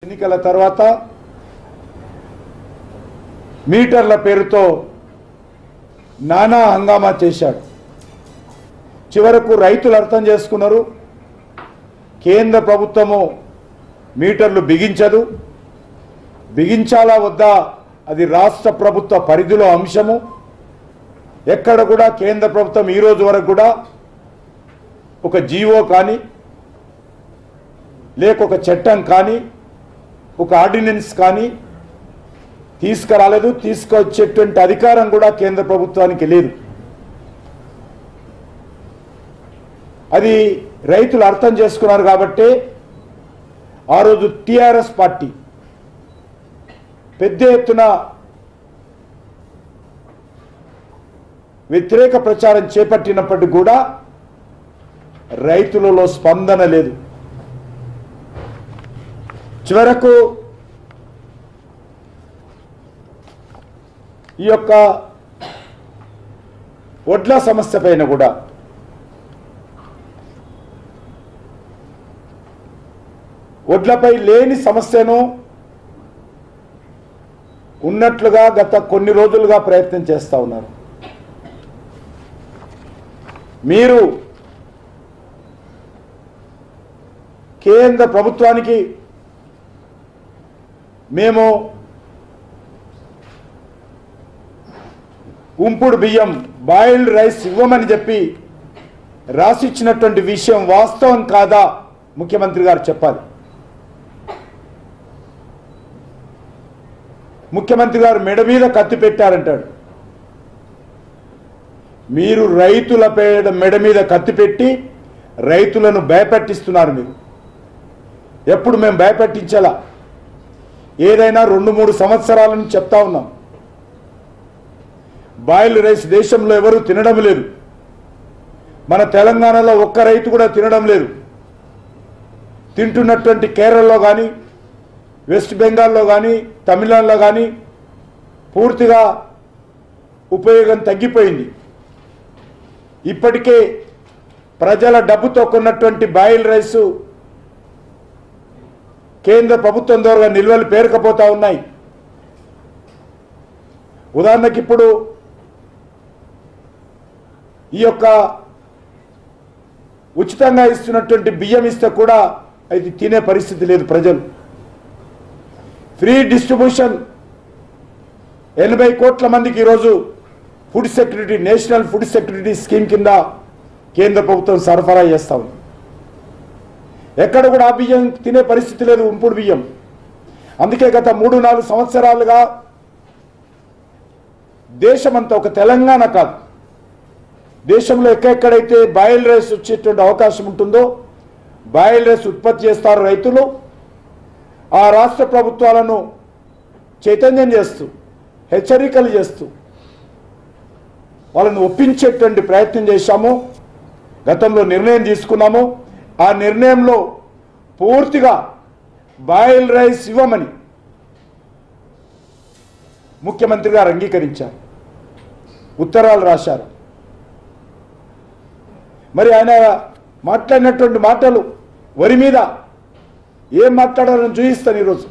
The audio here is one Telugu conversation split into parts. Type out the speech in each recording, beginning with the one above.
ఎన్నికల తర్వాత మీటర్ల పేరుతో నానా హంగామా చేశాడు చివరకు రైతులు అర్థం చేసుకున్నారు కేంద్ర ప్రభుత్వము మీటర్లు బిగించదు బిగించాలా వద్దా అది రాష్ట్ర ప్రభుత్వ పరిధిలో అంశము ఎక్కడ కూడా కేంద్ర ప్రభుత్వం ఈ రోజు వరకు కూడా ఒక జీవో కానీ లేక ఒక చట్టం కానీ ఒక ఆర్డినెన్స్ కానీ తీసుకురాలేదు తీసుకొచ్చేటువంటి అధికారం కూడా కేంద్ర ప్రభుత్వానికి లేదు అది రైతులు అర్థం చేసుకున్నారు కాబట్టి ఆ రోజు టిఆర్ఎస్ పార్టీ పెద్ద ఎత్తున వ్యతిరేక ప్రచారం చేపట్టినప్పటికీ కూడా రైతులలో స్పందన లేదు చివరకు ఈ యొక్క వడ్ల సమస్య పైన కూడా వడ్లపై లేని సమస్యను ఉన్నట్లుగా గత కొన్ని రోజులుగా ప్రయత్నం చేస్తూ ఉన్నారు మీరు కేంద్ర ప్రభుత్వానికి మేము ఉంపుడు బియ్యం బాయిల్డ్ రైస్ ఇవ్వమని చెప్పి రాసిచ్చినటువంటి విషయం వాస్తవం కాదా ముఖ్యమంత్రి గారు చెప్పాలి ముఖ్యమంత్రి గారు మెడ మీద కత్తి పెట్టారంటాడు మీరు రైతుల పేడ మెడ మీద కత్తి పెట్టి రైతులను భయపెట్టిస్తున్నారు మీరు ఎప్పుడు మేము భయపెట్టించాలా ఏదైనా రెండు మూడు సంవత్సరాలని చెప్తా ఉన్నాం బాయిల్డ్ రైస్ దేశంలో ఎవరు తినడం లేదు మన తెలంగాణలో ఒక్క రైతు కూడా తినడం లేదు తింటున్నటువంటి కేరళలో కానీ వెస్ట్ బెంగాల్లో కానీ తమిళనాడులో కానీ పూర్తిగా ఉపయోగం తగ్గిపోయింది ఇప్పటికే ప్రజల డబ్బుతో కొన్నటువంటి బాయిల్ రైసు కేంద్ర ప్రభుత్వం ద్వారా నిల్వలు పేరుకపోతా ఉన్నాయి ఉదాహరణకి ఇప్పుడు ఈ యొక్క ఉచితంగా ఇస్తున్నటువంటి బియ్యం ఇస్తే కూడా అది తినే పరిస్థితి లేదు ప్రజలు ఫ్రీ డిస్ట్రిబ్యూషన్ ఎనభై కోట్ల మందికి ఈరోజు food security national food security scheme కింద కేంద్ర ప్రభుత్వం సరఫరా చేస్తా ఉంది ఎక్కడ కూడా ఆ బియ్యం తినే పరిస్థితి లేదు ఉంపుడు బియ్యం అందుకే గత మూడు నాలుగు సంవత్సరాలుగా దేశమంతా ఒక తెలంగాణ కాదు దేశంలో ఎక్కడెక్కడైతే బాయిల్ రైస్ వచ్చేటువంటి అవకాశం ఉంటుందో బాయిల్ రైస్ ఉత్పత్తి చేస్తారు రైతులు ఆ రాష్ట్ర ప్రభుత్వాలను చైతన్యం చేస్తూ హెచ్చరికలు చేస్తూ వాళ్ళని ఒప్పించేటువంటి ప్రయత్నం చేశాము గతంలో నిర్ణయం తీసుకున్నాము ఆ నిర్ణయంలో పూర్తిగా బాయిల్ రైస్ ఇవ్వమని ముఖ్యమంత్రి గారు అంగీకరించారు ఉత్తరాలు రాశారు మరి ఆయన మాట్లాడినటువంటి మాటలు వరి మీద ఏం మాట్లాడాలని చూపిస్తాను ఈరోజు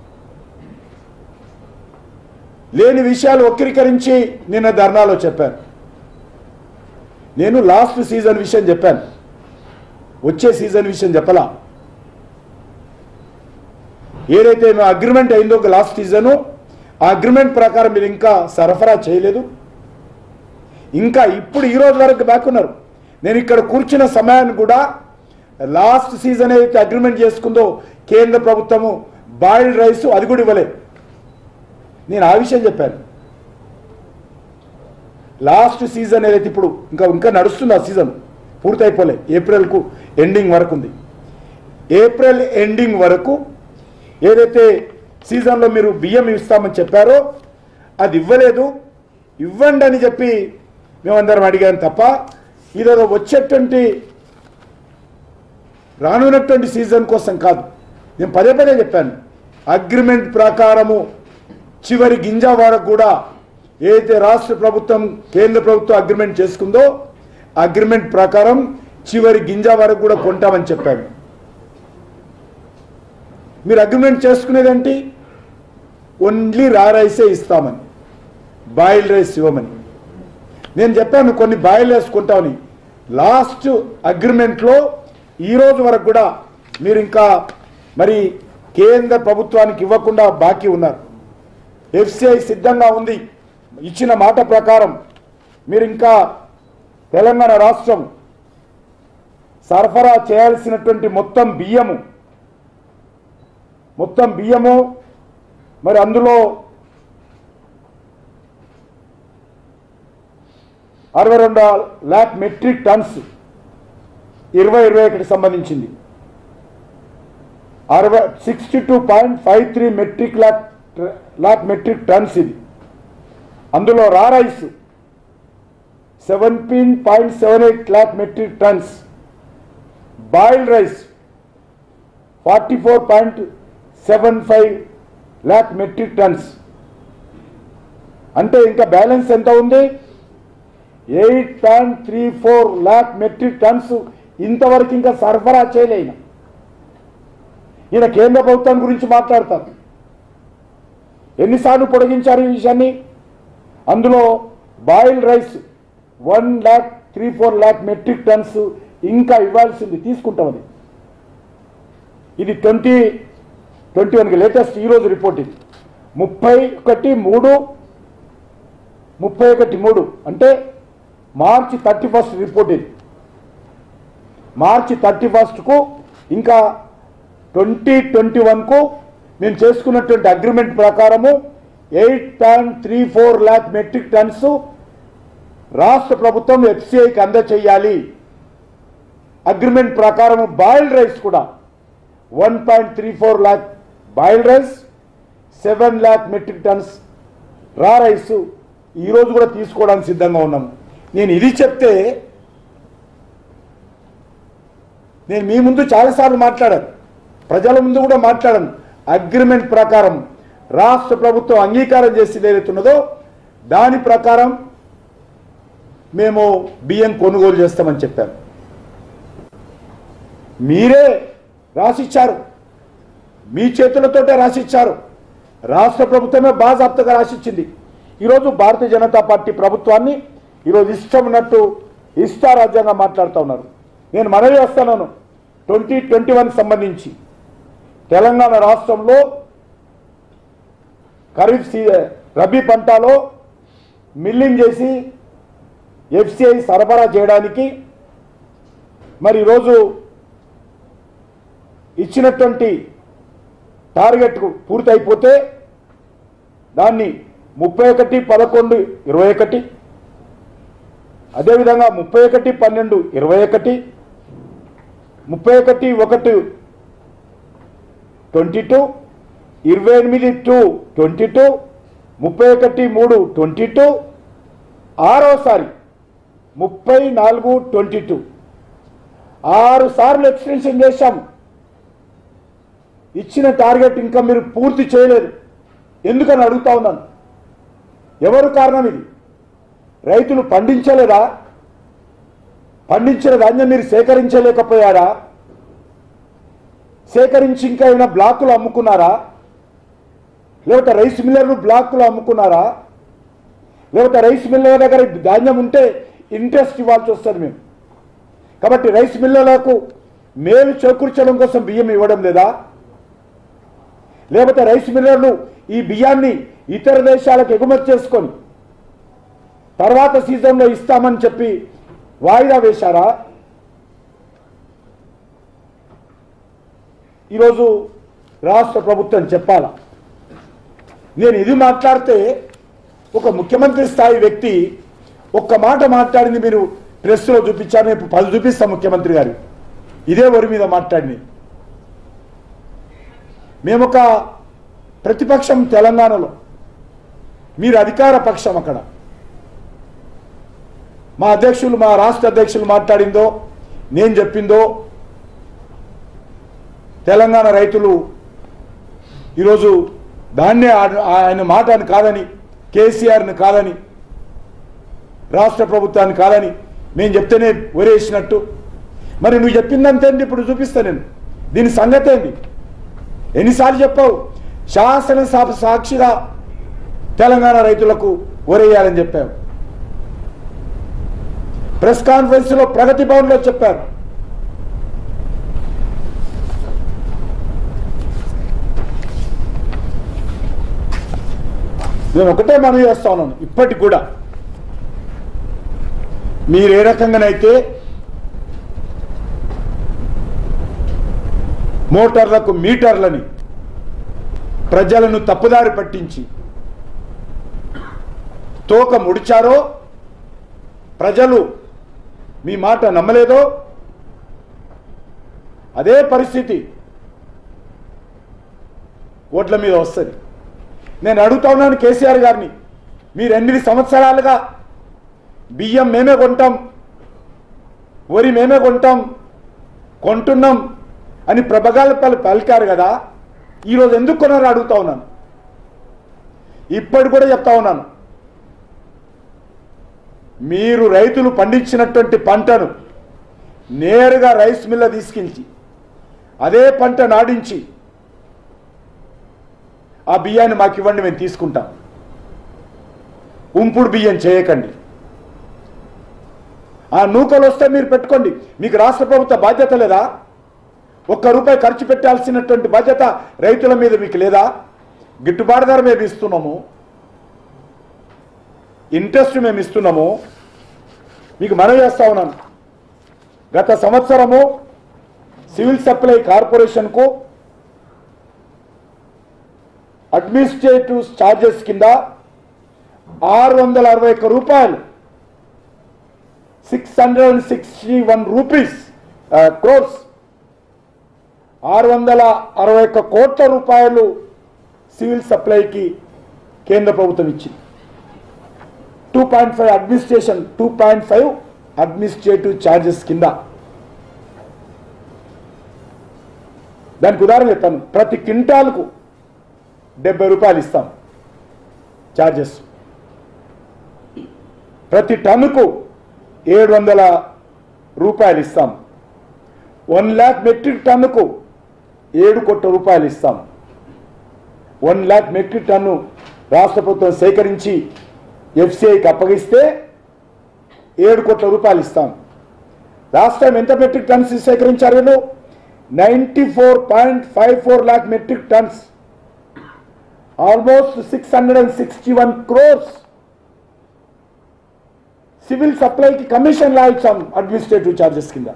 లేని విషయాలు వక్రీకరించి నిన్న ధర్నాలో చెప్పాను నేను లాస్ట్ సీజన్ విషయం చెప్పాను వచ్చే సీజన్ విషయం చెప్పలా ఏదైతే మేము అగ్రిమెంట్ అయిందో లాస్ట్ సీజను ఆ అగ్రిమెంట్ ప్రకారం మీరు ఇంకా సరఫరా చేయలేదు ఇంకా ఇప్పుడు ఈ రోజు వరకు బ్యాక్ ఉన్నారు నేను ఇక్కడ కూర్చున్న సమయాన్ని కూడా లాస్ట్ సీజన్ ఏదైతే అగ్రిమెంట్ చేసుకుందో కేంద్ర ప్రభుత్వము బాయిల్డ్ రైస్ అది కూడా ఇవ్వలేదు నేను ఆ విషయం చెప్పాను లాస్ట్ సీజన్ ఏదైతే ఇప్పుడు ఇంకా ఇంకా నడుస్తుంది ఆ సీజన్ పూర్తయిపోలే ఏప్రిల్కు ఎండింగ్ వరకు ఉంది ఏప్రిల్ ఎండింగ్ వరకు ఏదైతే సీజన్లో మీరు బియ్యం ఇస్తామని చెప్పారో అది ఇవ్వలేదు ఇవ్వండి అని చెప్పి మేమందరం అడిగాను తప్ప ఇదేదో వచ్చేటువంటి రానున్నటువంటి సీజన్ కోసం కాదు నేను పదే పదే చెప్పాను అగ్రిమెంట్ ప్రకారము చివరి గింజ వరకు కూడా ఏదైతే రాష్ట్ర ప్రభుత్వం కేంద్ర ప్రభుత్వం అగ్రిమెంట్ చేసుకుందో అగ్రిమెంట్ ప్రకారం చివరి గింజ వరకు కూడా కొంటామని చెప్పాను మీరు అగ్రిమెంట్ చేసుకునేదేంటి ఓన్లీ రా రైసే ఇస్తామని బాయిల్ రైస్ ఇవ్వమని నేను చెప్పాను కొన్ని బాయిల్ రైస్ కొంటామని లాస్ట్ అగ్రిమెంట్లో ఈ రోజు వరకు కూడా మీరు ఇంకా మరి కేంద్ర ప్రభుత్వానికి ఇవ్వకుండా బాకీ ఉన్నారు ఎఫ్సిఐ సిద్ధంగా ఉంది ఇచ్చిన మాట ప్రకారం మీరు ఇంకా తెలంగాణ రాష్ట్రం సరఫరా చేయాల్సినటువంటి మొత్తం బియ్యము మొత్తం బియ్యము మరి అందులో అరవై రెండు ల్యాక్ మెట్రిక్ టన్స్ ఇరవై ఇరవై ఒకటి సంబంధించింది అరవై sixty two point five three metric lakh lakh metric tons ఇది అందులో raw rice seventeen point seven eight lakh metric tons boiled rice forty four point seven five lakh metric tons అంటే ఇంకా బ్యాలెన్స్ ఎంత ఉంది eight point three four lakh metric tons ఇంతవరకు ఇంకా సరఫరా చేయలేన ఈయన కేంద్ర ప్రభుత్వం గురించి మాట్లాడతారు ఎన్నిసార్లు పొడిగించారు ఈ విషయాన్ని అందులో boiled rice one lakh three four lakh metric tons ఇంకా ఇవ్వాల్సింది తీసుకుంటామని ఇది ట్వంటీ ట్వంటీ వన్కి లేటెస్ట్ ఈరోజు రిపోర్ట్ ఇది ముప్పై ఒకటి మూడు ముప్పై ఒకటి మూడు అంటే మార్చి థర్టీ ఫస్ట్ రిపోర్ట్ ఇది మార్చి థర్టీ ఫస్ట్కు ఇంకా ట్వంటీ ట్వంటీ వన్కు మేము చేసుకున్నటువంటి అగ్రిమెంట్ ప్రకారము eight point three four lakh metric tons రాష్ట్ర ప్రభుత్వం ఎఫ్సిఐకి అందచేయాలి అగ్రిమెంట్ ప్రకారం బాయిల్డ్ రైస్ కూడా one point three four lakh boiled rice seven lakh metric tons raw rice ఈరోజు కూడా తీసుకోవడానికి సిద్ధంగా ఉన్నాము నేను ఇది చెప్తే నేను మీ ముందు చాలాసార్లు మాట్లాడాను ప్రజల ముందు కూడా మాట్లాడాను అగ్రిమెంట్ ప్రకారం రాష్ట్ర ప్రభుత్వం అంగీకారం చేసి ఏదైతున్నదో దాని ప్రకారం మేము బియ్యం కొనుగోలు చేస్తామని చెప్పాను మీరే రాసిచ్చారు మీ చేతులతోటే రాసిచ్చారు రాష్ట్ర ప్రభుత్వమే బాజాప్తగా రాసిచ్చింది ఈరోజు భారతీయ జనతా పార్టీ ప్రభుత్వాన్ని ఈరోజు ఇష్టం ఉన్నట్టు ఇష్టారాజ్యంగా మాట్లాడుతూ ఉన్నారు నేను మనవి చేస్తున్నాను ట్వంటీ ట్వంటీ వన్ సంబంధించి తెలంగాణ రాష్ట్రంలో ఖరీఫ్ సీ రబీ పంటలో మిల్లింగ్ చేసి ఎఫ్సిఐ సరఫరా చేయడానికి మరి ఈరోజు ఇచ్చినటువంటి టార్గెట్ పూర్తయిపోతే దాన్ని ముప్పై ఒకటి పదకొండు ఇరవై ఒకటి అదేవిధంగా ముప్పై ఒకటి పన్నెండు ఇరవై ఒకటి ముప్పై ఒకటి ఒకటి ట్వంటీ టూ ఇరవై ఎనిమిది టూ ట్వంటీ టూ ముప్పై ఒకటి మూడు ట్వంటీ టూ ఆరోసారి ముప్పై నాలుగు ట్వంటీ టూ ఆరు సార్లు ఎక్స్టెన్షన్ చేశాం ఇచ్చిన టార్గెట్ ఇంకా మీరు పూర్తి చేయలేదు ఎందుకని అడుగుతా ఉన్నాను ఎవరు కారణం ఇది రైతులు పండించలేదా పండించిన ధాన్యం మీరు సేకరించలేకపోయారా సేకరించి ఇంకా ఏమైనా బ్లాకులు అమ్ముకున్నారా లేకపోతే రైస్ మిల్లర్లు బ్లాకులు అమ్ముకున్నారా లేకపోతే రైస్ మిల్లర్ దగ్గర ధాన్యం ఉంటే ఇంట్రెస్ట్ ఇవ్వాల్సి వస్తుంది మేము కాబట్టి రైస్ మిల్లర్లకు మేలు చేకూర్చడం కోసం బియ్యం ఇవ్వడం లేదా లేకపోతే రైస్ మిల్లర్లు ఈ బియ్యాన్ని ఇతర దేశాలకు ఎగుమతి చేసుకొని తర్వాత సీజన్లో ఇస్తామని చెప్పి వాయిదా వేశారా ఈరోజు రాష్ట్ర ప్రభుత్వం చెప్పాలా నేను ఇది మాట్లాడితే ఒక ముఖ్యమంత్రి స్థాయి వ్యక్తి ఒక్క మాట మాట్లాడింది మీరు ప్రెస్లో చూపించారు నేను పది చూపిస్తాను ముఖ్యమంత్రి గారు ఇదే వరి మీద మాట్లాడింది మేమొక ప్రతిపక్షం తెలంగాణలో మీరు అధికార పక్షం అక్కడ మా అధ్యక్షులు మా రాష్ట్ర అధ్యక్షులు మాట్లాడిందో నేను చెప్పిందో తెలంగాణ రైతులు ఈరోజు దాన్నే ఆ- ఆయన మాటని కాదని కేసీఆర్ని కాదని రాష్ట్ర ప్రభుత్వాన్ని కాదని మేము చెప్తేనే ఒరేసినట్టు మరి నువ్వు చెప్పిందంతేంటి ఇప్పుడు చూపిస్తా నేను దీని సంగతి ఏంటి ఎన్నిసార్లు చెప్పావు శాసనసభ సాక్షిగా తెలంగాణ రైతులకు ఓరేయాలని చెప్పావు ప్రెస్ కాన్ఫరెన్స్ లో ప్రగతి భవన్ లో చెప్పారు నేను ఒకటే మనవి చేస్తా ఉన్నాను ఇప్పటికి కూడా మీరు ఏ రకంగానైతే మోటార్లకు మీటర్లని ప్రజలను తప్పుదారి పట్టించి తోక ముడిచారో ప్రజలు మీ మాట నమ్మలేదో అదే పరిస్థితి ఓట్ల మీద వస్తుంది నేను అడుగుతా ఉన్నాను కేసీఆర్ గారిని మీరు ఎనిమిది సంవత్సరాలుగా బియ్యం మేమే కొంటాం వరి మేమే కొంటాం కొంటున్నాం అని ప్రభగాల పలు పలికారు కదా ఈరోజు ఎందుకు కొన్నారో అడుగుతా ఉన్నాను ఇప్పటి కూడా చెప్తా ఉన్నాను మీరు రైతులు పండించినటువంటి పంటను నేరుగా రైస్ మిల్ల తీసుకెళ్ళి అదే పంట నాడించి ఆ బియ్యాన్ని మాకు ఇవ్వండి మేము తీసుకుంటాం ఉంపుడు బియ్యం చేయకండి ఆ నూకలు వస్తే మీరు పెట్టుకోండి మీకు రాష్ట్ర ప్రభుత్వ బాధ్యత లేదా ఒక్క రూపాయి ఖర్చు పెట్టాల్సినటువంటి బాధ్యత రైతుల మీద మీకు లేదా గిట్టుబాటు ధర మేము ఇస్తున్నాము ఇంట్రెస్ట్ మేము ఇస్తున్నాము మీకు మనవి చేస్తా ఉన్నాను గత సంవత్సరము సివిల్ సప్లై కార్పొరేషన్కు అడ్మినిస్ట్రేటివ్ ఛార్జెస్ కింద ఆరు వందల అరవై ఒక్క రూపాయలు six hundred and sixty one rupees crores ఆరు వందల అరవై ఒక్క కోట్ల రూపాయలు సివిల్ సప్లైకి కేంద్ర ప్రభుత్వం ఇచ్చింది two point five administration two point five administrative charges కింద దానికి ఉదాహరణ చెప్తాను ప్రతి క్వింటాల్కు డెబ్బై రూపాయలు ఇస్తాం ఛార్జెస్ ప్రతి టన్నుకు ఏడు వందల రూపాయలు ఇస్తాం వన్ ల్యాక్ మెట్రిక్ టన్నుకు ఏడు కోట్ల రూపాయలు ఇస్తాం వన్ ల్యాక్ మెట్రిక్ టన్ను రాష్ట్ర ప్రభుత్వం సేకరించి ఎఫ్సిఐకి అప్పగిస్తే ఏడు కోట్ల రూపాయలు ఇస్తాం రాష్ట్రం ఎంత మెట్రిక్ టన్స్ సేకరించారు వీళ్ళు ninety four point five four lakh metric tons almost six hundred and sixty one crores civil సప్లైకి కమిషన్ లా ఇచ్చాం అడ్మినిస్ట్రేటివ్ ఛార్జెస్ కింద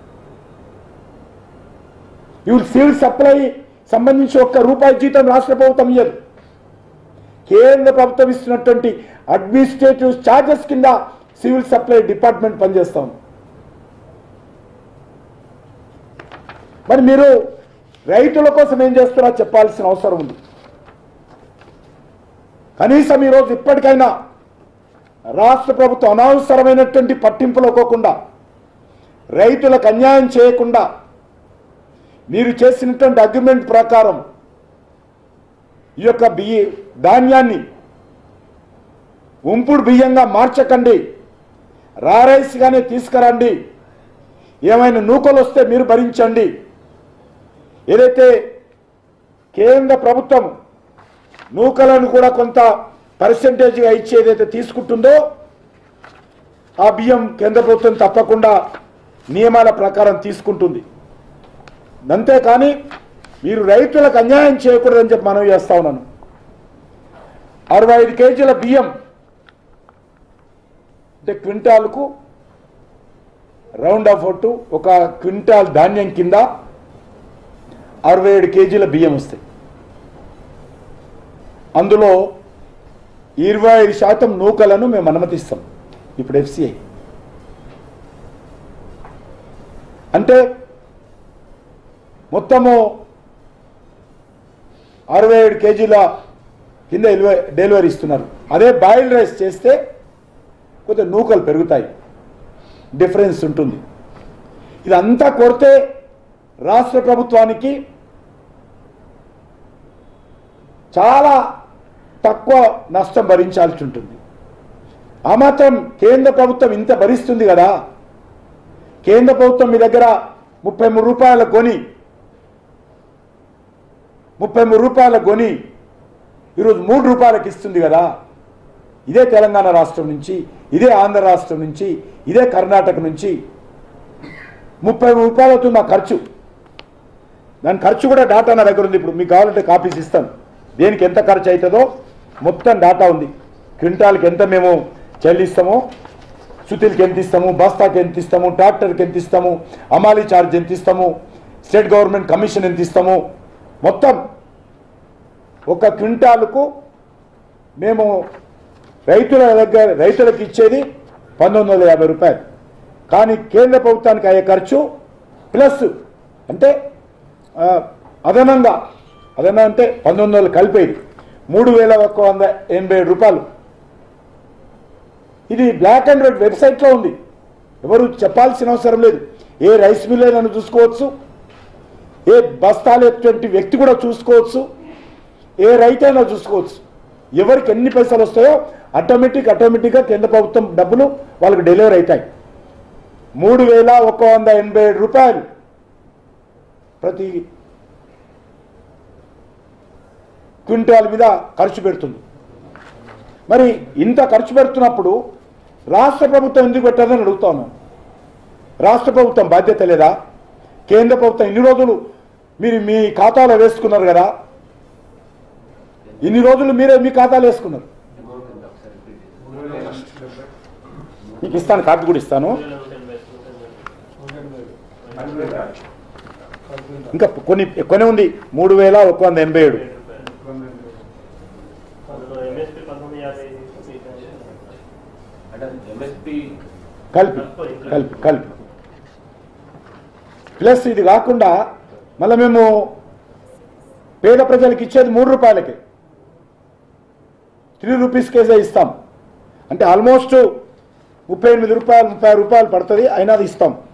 ఇవి సివిల్ సప్లై సంబంధించి ఒక్క రూపాయి జీతం రాష్ట్ర ప్రభుత్వం ఇయ్యదు కేంద్ర ప్రభుత్వం ఇస్తున్నటువంటి అడ్మినిస్ట్రేటివ్ ఛార్జెస్ కింద సివిల్ సప్లై డిపార్ట్మెంట్ పనిచేస్తాం మరి మీరు రైతుల కోసం ఏం చేస్తున్నారో చెప్పాల్సిన అవసరం ఉంది కనీసం ఈరోజు ఇప్పటికైనా రాష్ట్ర ప్రభుత్వం అనవసరమైనటువంటి పట్టింపులోకోకుండా రైతులకు అన్యాయం చేయకుండా మీరు చేసినటువంటి అగ్రిమెంట్ ప్రకారం ఈ యొక్క బియ్య ధాన్యాన్ని ఉంపుడు బియ్యంగా మార్చకండి రారైస్గానే తీసుకురండి ఏమైనా నూకలు వస్తే మీరు భరించండి ఏదైతే కేంద్ర ప్రభుత్వం నూకలను కూడా కొంత పర్సంటేజ్గా ఇచ్చి ఏదైతే తీసుకుంటుందో ఆ బియ్యం కేంద్ర ప్రభుత్వం తప్పకుండా నియమాల ప్రకారం తీసుకుంటుంది అంతేకాని మీరు రైతులకు అన్యాయం చేయకూడదని చెప్పి మనవి చేస్తా ఉన్నాను అరవై ఐదు కేజీల బియ్యం అంటే క్వింటాల్కు రౌండ్ ఆఫ్ ఒట్టు ఒక క్వింటాల్ ధాన్యం కింద అరవై ఏడు కేజీల బియ్యం వస్తాయి అందులో ఇరవై ఐదు శాతం నూకలను మేము అనుమతిస్తాం ఇప్పుడు ఎఫ్సిఐ అంటే మొత్తము అరవై ఏడు కేజీల కింద డెలివరీ డెలివరీ ఇస్తున్నారు అదే బాయిల్ రైస్ చేస్తే కొంచెం నూకలు పెరుగుతాయి డిఫరెన్స్ ఉంటుంది ఇదంతా కొడితే రాష్ట్ర ప్రభుత్వానికి చాలా తక్కువ నష్టం భరించాల్సి ఉంటుంది ఆ మాత్రం కేంద్ర ప్రభుత్వం ఇంత భరిస్తుంది కదా కేంద్ర ప్రభుత్వం మీ దగ్గర ముప్పై మూడు రూపాయల కొని ముప్పై మూడు రూపాయల కొని ఈరోజు మూడు రూపాయలకు ఇస్తుంది కదా ఇదే తెలంగాణ రాష్ట్రం నుంచి ఇదే ఆంధ్ర రాష్ట్రం నుంచి ఇదే కర్ణాటక నుంచి ముప్పై మూడు రూపాయలు అవుతుంది మా ఖర్చు దాని ఖర్చు కూడా డాటా నా దగ్గర ఉంది ఇప్పుడు మీకు కావాలంటే కాపీస్ ఇస్తాను దేనికి ఎంత ఖర్చు అవుతుందో మొత్తం డాటా ఉంది క్వింటాల్కి ఎంత మేము చెల్లిస్తామో సుతిల్కి ఎంత ఇస్తాము బస్తాకి ఎంత ఇస్తాము ట్రాక్టర్కి ఎంత ఇస్తాము అమాలీ ఛార్జ్ ఎంత ఇస్తాము స్టేట్ గవర్నమెంట్ కమిషన్ ఎంత ఇస్తాము మొత్తం ఒక క్వింటాల్కు మేము రైతుల దగ్గర రైతులకు ఇచ్చేది పంతొమ్మిది వందల యాభై రూపాయలు కానీ కేంద్ర ప్రభుత్వానికి అయ్యే ఖర్చు ప్లస్ అంటే ఆ, అదనంగా అదనంగా అంటే పంతొమ్మిది వందలు కలిపేది మూడు వేల ఒక్క వంద ఎనభై ఏడు రూపాయలు ఇది బ్లాక్ అండ్ వైట్ వెబ్సైట్లో ఉంది ఎవరు చెప్పాల్సిన అవసరం లేదు ఏ రైస్ మిల్లర్లను చూసుకోవచ్చు ఏ బస్తాలేటువంటి వ్యక్తి కూడా చూసుకోవచ్చు ఏ రైతైనా చూసుకోవచ్చు ఎవరికి ఎన్ని పైసలు వస్తాయో ఆటోమేటిక్ ఆటోమేటిక్గా కేంద్ర ప్రభుత్వం డబ్బులు వాళ్ళకి డెలివరీ అవుతాయి మూడు వేల ఒక వంద ఎనభై ఏడు రూపాయలు ప్రతి క్వింటాల్ మీద ఖర్చు పెడుతుంది మరి ఇంత ఖర్చు పెడుతున్నప్పుడు రాష్ట్ర ప్రభుత్వం ఎందుకు పెట్టదని అడుగుతాను రాష్ట్ర ప్రభుత్వం బాధ్యత లేదా కేంద్ర ప్రభుత్వం ఇన్ని రోజులు మీరు మీ ఖాతాలో వేసుకున్నారు కదా ఇన్ని రోజులు మీరే మీ ఖాతాలో వేసుకున్నారు మీకు ఇస్తాను కాపీ కూడా ఇస్తాను ఇంకా కొన్ని ఎక్కువనే ఉంది మూడు వేల ఒక వంద ఎనభై ఏడు ఎంఎస్పీ పంతొమ్మిది యాభై అంటే ఎంఎస్పి కలిపి కలిపి కలిపి ప్లస్ ఇది కాకుండా మళ్ళీ మేము పేద ప్రజలకు ఇచ్చేది మూడు రూపాయలకి త్రీ రూపీస్ కేజే ఇస్తాం అంటే ఆల్మోస్ట్ ముప్పై ఎనిమిది రూపాయలు ముప్పై రూపాయలు పడుతుంది అయినా అది ఇస్తాం